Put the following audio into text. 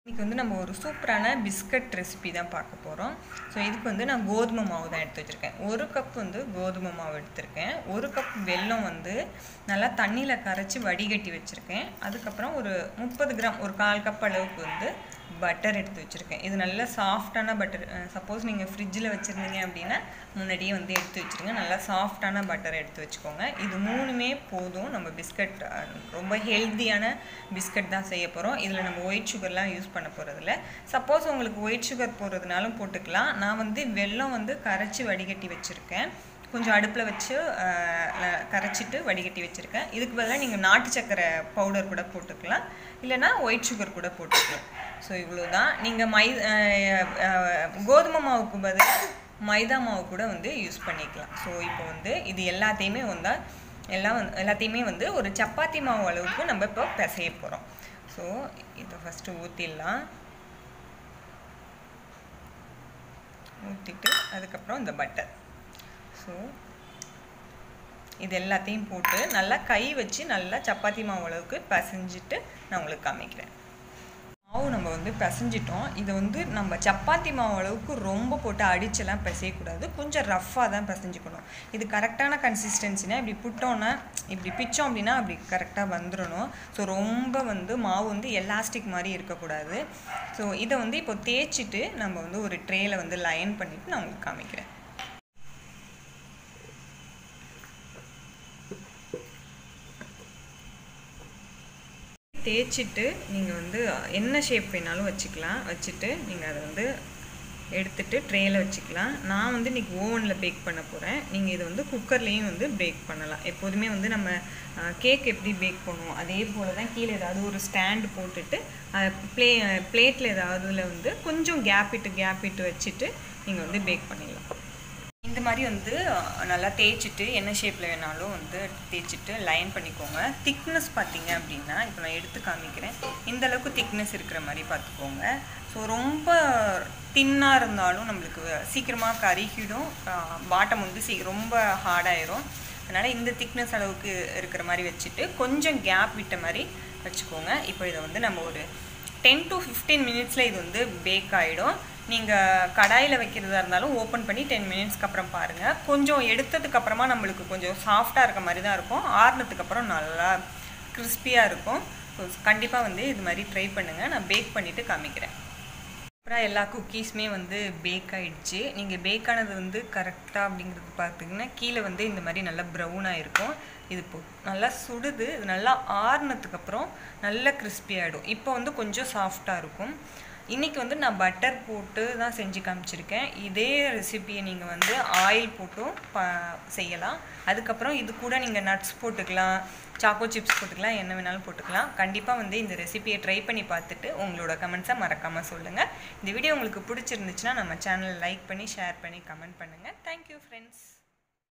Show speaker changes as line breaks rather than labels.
இன்றைக்கி வந்து நம்ம ஒரு சூப்பரான பிஸ்கட் ரெசிபி தான் பார்க்க போகிறோம் ஸோ இதுக்கு வந்து நான் கோதுமை மாவு தான் எடுத்து வச்சுருக்கேன் ஒரு கப் வந்து கோதுமை மாவு எடுத்திருக்கேன் ஒரு கப் வெல்லம் வந்து நல்லா தண்ணியில் கரைச்சி வடிகட்டி வச்சுருக்கேன் அதுக்கப்புறம் ஒரு முப்பது கிராம் ஒரு கால் கப் அளவுக்கு வந்து பட்டர் எடுத்து வச்சுருக்கேன் இது நல்ல சாஃப்டான பட்டர் சப்போஸ் நீங்கள் ஃப்ரிட்ஜில் வச்சுருந்தீங்க அப்படின்னா முன்னாடியே வந்து எடுத்து வச்சுருங்க நல்லா சாஃப்டான பட்டர் எடுத்து வச்சுக்கோங்க இது மூணுமே போதும் நம்ம பிஸ்கட் ரொம்ப ஹெல்த்தியான பிஸ்கட் தான் செய்ய போகிறோம் இதில் நம்ம ஒயிட் சுகர்லாம் யூஸ் பண்ண போகிறதில்ல சப்போஸ் உங்களுக்கு ஒயிட் சுகர் போடுறதுனாலும் போட்டுக்கலாம் நான் வந்து வெல்லம் வந்து கரைச்சி வடிகட்டி வச்சுருக்கேன் கொஞ்சம் அடுப்பில் வச்சு கரைச்சிட்டு வடிகட்டி வச்சுருக்கேன் இதுக்கு பதிலாக நீங்கள் நாட்டு சக்கரை பவுடர் கூட போட்டுக்கலாம் இல்லைனா ஒயிட் சுகர் கூட போட்டுக்கலாம் ஸோ இவ்வளோ தான் நீங்கள் மை கோதுமை மாவுக்கு பதிலாக மைதா மாவு கூட வந்து யூஸ் பண்ணிக்கலாம் ஸோ இப்போ வந்து இது எல்லாத்தையுமே வந்து எல்லாம் வந்து எல்லாத்தையுமே வந்து ஒரு சப்பாத்தி மாவு அளவுக்கு நம்ம இப்போ பிசைய போகிறோம் ஸோ இதை ஃபஸ்ட்டு ஊற்றிடலாம் ஊற்றிட்டு அதுக்கப்புறம் இந்த பட்டர் ஸோ இது எல்லாத்தையும் போட்டு நல்லா கை வச்சு நல்லா சப்பாத்தி மாவு அளவுக்கு பிசைஞ்சிட்டு நான் உங்களுக்கு காமிக்கிறேன் மாவு நம்ம வந்து பிசைஞ்சிட்டோம் இதை வந்து நம்ம சப்பாத்தி மாவு அளவுக்கு ரொம்ப போட்டு அடிச்செல்லாம் பிசையக்கூடாது கொஞ்சம் ரஃப்பாக தான் பிசைஞ்சிக்கணும் இது கரெக்டான கன்சிஸ்டன்சினா இப்படி புட்டோன்னா இப்படி பிச்சோம் அப்படின்னா அப்படி கரெக்டாக வந்துடணும் ஸோ ரொம்ப வந்து மாவு வந்து எலாஸ்டிக் மாதிரி இருக்கக்கூடாது ஸோ இதை வந்து இப்போ தேய்ச்சிட்டு நம்ம வந்து ஒரு ட்ரேயில் வந்து லைன் பண்ணிவிட்டு நான் உங்களுக்கு காமிக்கிறேன் தேய்ச்சிட்டு நீங்கள் வந்து என்ன ஷேப் வேணாலும் வச்சுக்கலாம் வச்சுட்டு நீங்கள் அதை வந்து எடுத்துட்டு ட்ரேயில் வச்சுக்கலாம் நான் வந்து இன்றைக்கி ஓவனில் பேக் பண்ண போகிறேன் நீங்கள் இதை வந்து குக்கர்லேயும் வந்து பேக் பண்ணலாம் எப்போதுமே வந்து நம்ம கேக் எப்படி பேக் பண்ணுவோம் அதே போல் தான் கீழே ஏதாவது ஒரு ஸ்டாண்டு போட்டுட்டு ப்ளே பிளேட்டில் ஏதாவதுல வந்து கொஞ்சம் கேப் இட்டு கேப் இட்டு வச்சுட்டு நீங்கள் வந்து பேக் பண்ணிடலாம் இந்த மாதிரி வந்து நல்லா தேய்ச்சிட்டு என்ன ஷேப்பில் வேணாலும் வந்து தேய்ச்சிட்டு லைன் பண்ணிக்கோங்க திக்னஸ் பார்த்தீங்க அப்படின்னா இப்போ நான் எடுத்து காமிக்கிறேன் இந்த அளவுக்கு திக்னஸ் இருக்கிற மாதிரி பார்த்துக்கோங்க ஸோ ரொம்ப தின்னாக இருந்தாலும் நம்மளுக்கு சீக்கிரமாக கருகிடும் பாட்டம் வந்து சீ ரொம்ப ஹார்டாயிரும் அதனால் இந்த திக்னஸ் அளவுக்கு இருக்கிற மாதிரி வச்சுட்டு கொஞ்சம் கேப் விட்ட மாதிரி வச்சுக்கோங்க இப்போ இதை வந்து நம்ம ஒரு டென் டு ஃபிஃப்டீன் மினிட்ஸில் இது வந்து பேக் ஆகிடும் நீங்கள் கடாயில் வைக்கிறதா இருந்தாலும் ஓப்பன் பண்ணி டென் மினிட்ஸ்க்கு அப்புறம் பாருங்கள் கொஞ்சம் எடுத்ததுக்கு அப்புறமா நம்மளுக்கு கொஞ்சம் சாஃப்டாக இருக்க மாதிரி தான் இருக்கும் ஆறுனதுக்கு அப்புறம் நல்லா கிறிஸ்பியாக இருக்கும் ஸோ கண்டிப்பாக வந்து இது மாதிரி ட்ரை பண்ணுங்கள் நான் பேக் பண்ணிவிட்டு காமிக்கிறேன் அப்புறம் எல்லா குக்கீஸுமே வந்து பேக் ஆகிடுச்சு நீங்கள் பேக் ஆனது வந்து கரெக்டாக அப்படிங்கிறது பார்த்தீங்கன்னா கீழே வந்து இந்த மாதிரி நல்லா ப்ரௌனாக இருக்கும் இது இப்போ நல்லா சுடுது இது நல்லா ஆறுனதுக்கப்புறம் நல்லா கிறிஸ்பி ஆகிடும் இப்போ வந்து கொஞ்சம் சாஃப்டாக இருக்கும் இன்றைக்கி வந்து நான் பட்டர் போட்டு தான் செஞ்சு காமிச்சிருக்கேன் இதே ரெசிபியை நீங்கள் வந்து ஆயில் போட்டும் ப செய்யலாம் அதுக்கப்புறம் இது கூட நீங்கள் நட்ஸ் போட்டுக்கலாம் சாக்கோ சிப்ஸ் போட்டுக்கலாம் என்ன வேணாலும் போட்டுக்கலாம் கண்டிப்பாக வந்து இந்த ரெசிபியை ட்ரை பண்ணி பார்த்துட்டு உங்களோட கமெண்ட்ஸை மறக்காமல் சொல்லுங்கள் இந்த வீடியோ உங்களுக்கு பிடிச்சிருந்துச்சுன்னா நம்ம சேனலை லைக் பண்ணி ஷேர் பண்ணி கமெண்ட் பண்ணுங்கள் தேங்க்யூ ஃப்ரெண்ட்ஸ்